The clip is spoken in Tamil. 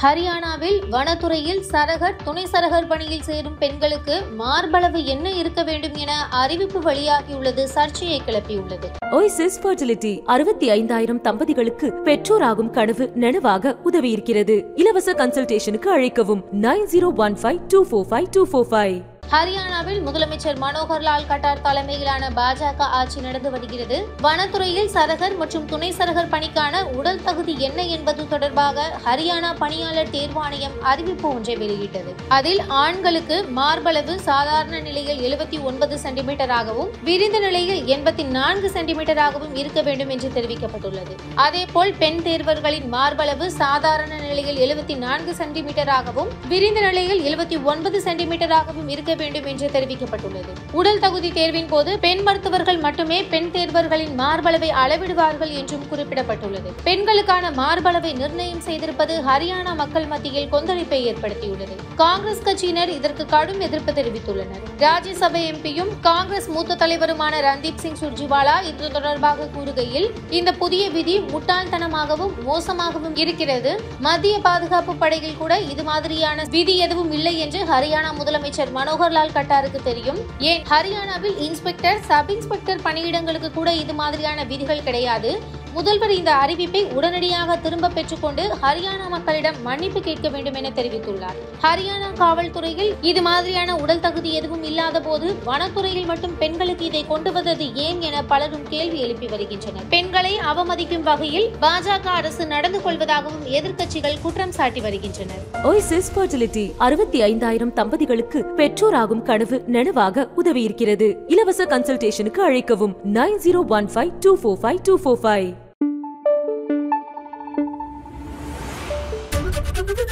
ஹரியானாவில் வனத்துறையில் சரகர் துணை சரகர் பணியில் சேரும் பெண்களுக்கு மார்பளவு என்ன இருக்க வேண்டும் என அறிவிப்பு வெளியாகியுள்ளது சர்ச்சையை கிளப்பியுள்ளது ஒய்சிஸ் ஃபர்டிலிட்டி அறுபத்தி ஐந்தாயிரம் தம்பதிகளுக்கு பெற்றோராகும் கனவு நனவாக உதவியிருக்கிறது இலவச கன்சல்டேஷனுக்கு அழைக்கவும் nine zero one five two four five two four five ஹரியானாவில் முதலமைச்சர் மனோகர் லால் கட்டார் தலைமையிலான பாஜக ஆட்சி நடந்து வருகிறது வனத்துறையில் சரகர் மற்றும் துணை சரகர் பணிக்கான உடல் தகுதி என்ன என்பது தொடர்பாக ஹரியானா பணியாளர் தேர்வாணையம் அறிவிப்பு ஒன்றை வெளியிட்டது அதில் ஆண்களுக்கு மார்பளவு சாதாரண நிலையில் எழுபத்தி ஒன்பது சென்டிமீட்டராகவும் விரிந்த நிலையில் எண்பத்தி நான்கு சென்டிமீட்டராகவும் இருக்க வேண்டும் என்று தெரிவிக்கப்பட்டுள்ளது அதேபோல் பெண் தேர்வர்களின் மார்பளவு சாதாரண நிலையில் எழுபத்தி நான்கு சென்டிமீட்டராகவும் விரிந்த நிலையில் எழுபத்தி ஒன்பது சென்டிமீட்டராகவும் இருக்க வேண்டும் என்று தெரிவிக்கப்பட்டுள்ளது உடல் தகுதி தேர்வின் போது பெண் மருத்துவர்கள் மட்டுமே பெண் தேர்வர்களின் மார்பளவை அளவிடுவார்கள் என்றும் குறிப்பிடப்பட்டுள்ளது பெண்களுக்கான மார்பளவை நிர்ணயம் செய்திருப்பது ஹரியானா மக்கள் மத்தியில் கொந்தளிப்பை ஏற்படுத்தியுள்ளது காங்கிரஸ் கட்சியினர் இதற்கு கடும் எதிர்ப்பு தெரிவித்துள்ளனர் ராஜ்யசபை எம்பியும் காங்கிரஸ் மூத்த தலைவருமான ரந்தீப் சிங் சுர்ஜிவாலா இது தொடர்பாக கூறுகையில் இந்த புதிய விதி முட்டாள்தனமாகவும் மோசமாகவும் இருக்கிறது மத்திய பாதுகாப்பு படையில் கூட இது மாதிரியான விதி எதுவும் இல்லை என்று ஹரியானா முதலமைச்சர் மனோகர்லால் கட்டாருக்கு தெரியும் ஏன் ஹரியானாவில் இன்ஸ்பெக்டர் சப் இன்ஸ்பெக்டர் பணியிடங்களுக்கு கூட இது மாதிரியான விதிகள் கிடையாது முதல்வர் இந்த அறிவிப்பை உடனடியாக திரும்ப பெற்றுக்கொண்டு ஹரியானா மக்களிடம் மன்னிப்பு கேட்க வேண்டும் என தெரிவித்துள்ளார் ஹரியானா காவல்துறையில் இது மாதிரியான உடல் தகுதி எதுவும் இல்லாத போது வனத்துறையில் மட்டும் பெண்களுக்கு இதை கொண்டு வந்தது ஏன் என பலரும் கேள்வி எழுப்பி வருகின்றனர் பெண்களை அவமதிக்கும் வகையில் பாஜக அரசு நடந்து கொள்வதாகவும் எதிர்க்கட்சிகள் குற்றம் சாட்டி வருகின்றனர் ஒய்சிஸ் ஃபர்டிலிட்டி அறுபத்தி ஐந்தாயிரம் தம்பதிகளுக்கு பெற்றோராகும் கனவு நனவாக உதவியிருக்கிறது இலவச கன்சல்டேஷனுக்கு அழைக்கவும் nine zero one five two four five two four five